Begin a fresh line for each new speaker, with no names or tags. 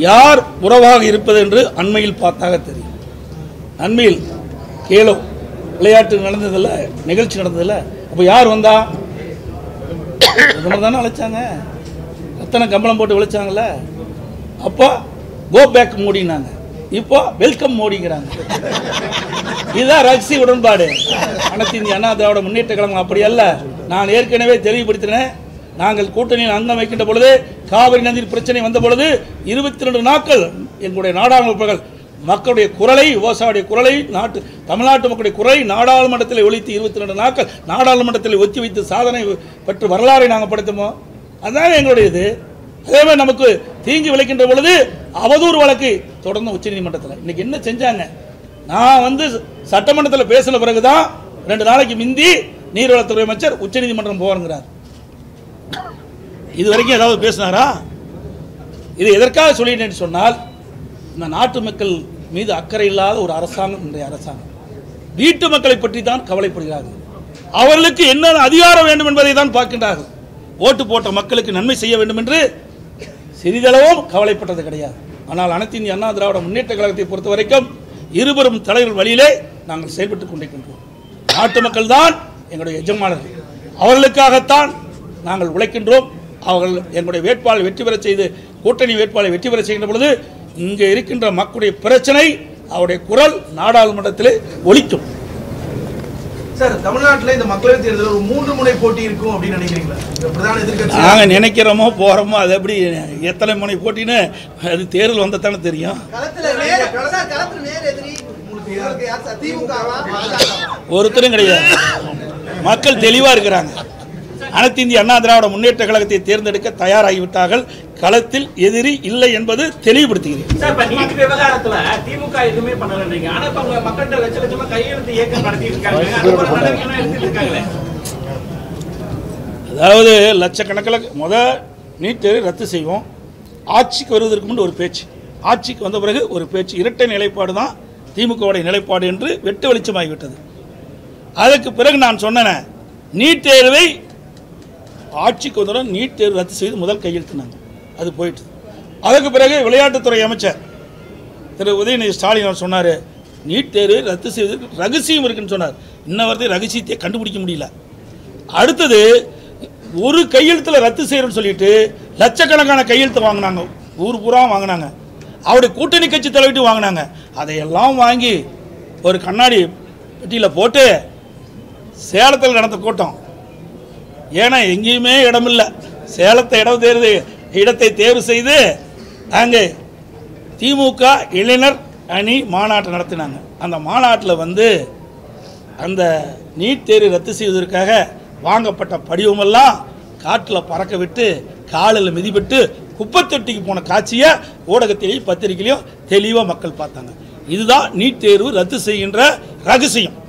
யார் உறவாக இருப்பது என்று அண்மையில் பார்த்தாக தெரியும் அண்மையில் கேலோ விளையாட்டு நடந்ததில்ல நிகழ்ச்சி நடந்ததில்ல அப்போ யார் வந்தா பிரதமர் தானே அழைச்சாங்க அத்தனை கம்பளம் போட்டு விளைச்சாங்கல்ல அப்போ கோ பேக் மோடினாங்க இப்போ வெல்கம் மோடிங்கிறாங்க இதுதான் ரகசிய உடன்பாடு அனைத்து இந்திய அண்ணா திராவிட முன்னேற்ற கழகம் அப்படி அல்ல நான் ஏற்கனவே தெளிவுபடுத்தினேன் நாங்கள் கூட்டணியில் அங்கம் வைக்கின்ற பொழுது காவிரி நதியில் பிரச்சனை வந்த பொழுது இருபத்தி ரெண்டு நாட்கள் எங்களுடைய நாடாளுமன்றங்கள் மக்களுடைய குரலை விவசாயியுடைய குரலை நாட்டு தமிழ்நாட்டு மக்களுடைய குரலை நாடாளுமன்றத்தில் ஒழித்து இருபத்தி ரெண்டு நாட்கள் நாடாளுமன்றத்தில் ஒத்தி வைத்து சாதனை பெற்று வரலாறை நாங்கள் படுத்துமோ அதுதான் எங்களுடைய இது அதே மாதிரி நமக்கு தீங்கு விளைக்கின்ற பொழுது அவதூறு வழக்கு தொடர்ந்து உச்சநீதிமன்றத்தில் இன்னைக்கு என்ன செஞ்சாங்க நான் வந்து சட்டமன்றத்தில் பேசின பிறகுதான் ரெண்டு நாளைக்கு மிந்தி நீர்வளத்துறை அமைச்சர் உச்சநீதிமன்றம் போவாருங்கிறார் இது வரைக்கும் ஏதாவது பேசினாரா இது எதற்காக சொல்லிட்டேன்னு சொன்னால் இந்த நாட்டு மக்கள் மீது அக்கறை இல்லாத ஒரு அரசாங்கம் இன்றைய அரசாங்கம் வீட்டு மக்களை பற்றி தான் கவலைப்படுகிறார்கள் அவர்களுக்கு என்ன அதிகாரம் வேண்டும் என்பதை தான் பார்க்கின்றார்கள் ஓட்டு போட்ட மக்களுக்கு நன்மை செய்ய வேண்டும் என்று சிறிதளவும் கவலைப்பட்டது கிடையாது ஆனால் அனைத்து இந்திய அண்ணா திராவிட முன்னேற்ற கழகத்தை பொறுத்த வரைக்கும் இருவரும் தலைவர் வழியிலே நாங்கள் செயல்பட்டுக் கொண்டிருக்கின்றோம் நாட்டு மக்கள் தான் எங்களுடைய எஜமானர்கள் அவர்களுக்காகத்தான் நாங்கள் உழைக்கின்றோம் அவர்கள் எங்களுடைய வேட்பாளரை வெற்றி பெறச் செய்து கூட்டணி வேட்பாளரை வெற்றி பெறச் செய்கின்ற பொழுது இங்கே இருக்கின்ற மக்களுடைய பிரச்சனை அவருடைய குரல் நாடாளுமன்றத்திலே ஒலிக்கும்
சார் தமிழ்நாட்டுல இந்த மக்களவைத் தேர்தல் ஒரு மூன்று முனை போட்டி இருக்கும் அப்படின்னு நினைக்கிறீங்களா இந்த பிரதான எதிர்க்கட்சி
நாங்கள் நினைக்கிறோமோ போகிறோமோ அது எப்படி எத்தனை முனை போட்டின்னு அது தேர்தல் வந்தால் தானே தெரியும்
களத்துல நேர் சார், களத்துல நேர் எதிரி உங்களுக்கு யார் சார் திமுகவா பாஜகவா
ஒருத்தரும் கிடையாது மக்கள் தெளிவாக இருக்கிறாங்க அனைத்து இந்திய அண்ணா திராவிட முன்னேற்ற கழகத்தை தேர்ந்தெடுக்க தயாராகிவிட்டார்கள் களத்தில் எதிரி இல்லை என்பது தெளிவுபடுத்துகிறேன்
சார் இப்ப நீட் விவகாரத்துல திமுக எதுவுமே பண்ணலன்றீங்க ஆனா இப்ப அவங்க மக்கள்கிட்ட லட்ச லட்சமா கையெழுத்து இயக்கம் நடத்திட்டு இருக்காங்க அது போல நடவடிக்கை எடுத்துட்டு இருக்காங்களே
அதாவது லட்சக்கணக்கில் முத நீட் தேர்வு ரத்து செய்வோம் ஆட்சிக்கு வருவதற்கு முன் ஒரு பேச்சு ஆட்சிக்கு வந்த பிறகு ஒரு பேச்சு இரட்டை நிலைப்பாடு தான் திமுகவுடைய நிலைப்பாடு என்று வெட்டு வெளிச்சமாகிவிட்டது அதற்கு பிறகு நான் சொன்னேன் நீட் தேர்வை ஆட்சிக்கு வந்தவுடன் நீட் தேர்வு ரத்து செய்து முதல் கையெழுத்தினாங்க அது போயிட்டு அதற்கு பிறகு விளையாட்டுத்துறை அமைச்சர் திரு உதயநிதி ஸ்டாலின் அவர் சொன்னார் நீட் தேர்வை ரத்து செய்வதற்கு ரகசியம் இருக்குன்னு சொன்னார் இன்ன வரைக்கும் ரகசியத்தை கண்டுபிடிக்க முடியல அடுத்தது ஒரு கையெழுத்தில் ரத்து செய்யறோம்னு சொல்லிட்டு லட்சக்கணக்கான கையெழுத்து வாங்கினாங்க ஊர் பூரா வாங்கினாங்க அவருடைய கூட்டணி கட்சி தலைவிட்டு வாங்கினாங்க அதையெல்லாம் வாங்கி ஒரு கண்ணாடி பெட்டியில் போட்டு சேலத்தில் நடந்த கூட்டம் ஏன்னா எங்கேயுமே இடமில்லை சேலத்தை இடம் தேர்வு இடத்தை தேர்வு செய்து அங்கே திமுக இளைஞர் அணி மாநாட்டை நடத்தினாங்க அந்த மாநாட்டில் வந்து அந்த நீட் தேர்வு ரத்து செய்வதற்காக வாங்கப்பட்ட படிவமெல்லாம் காட்டில் பறக்க விட்டு காலில் மிதிபட்டு குப்பத்தொட்டிக்கு போன காட்சியை ஊடகத்திலையும் பத்திரிகையிலையும் தெளிவாக மக்கள் பார்த்தாங்க இதுதான் நீட் தேர்வு ரத்து செய்கின்ற ரகசியம்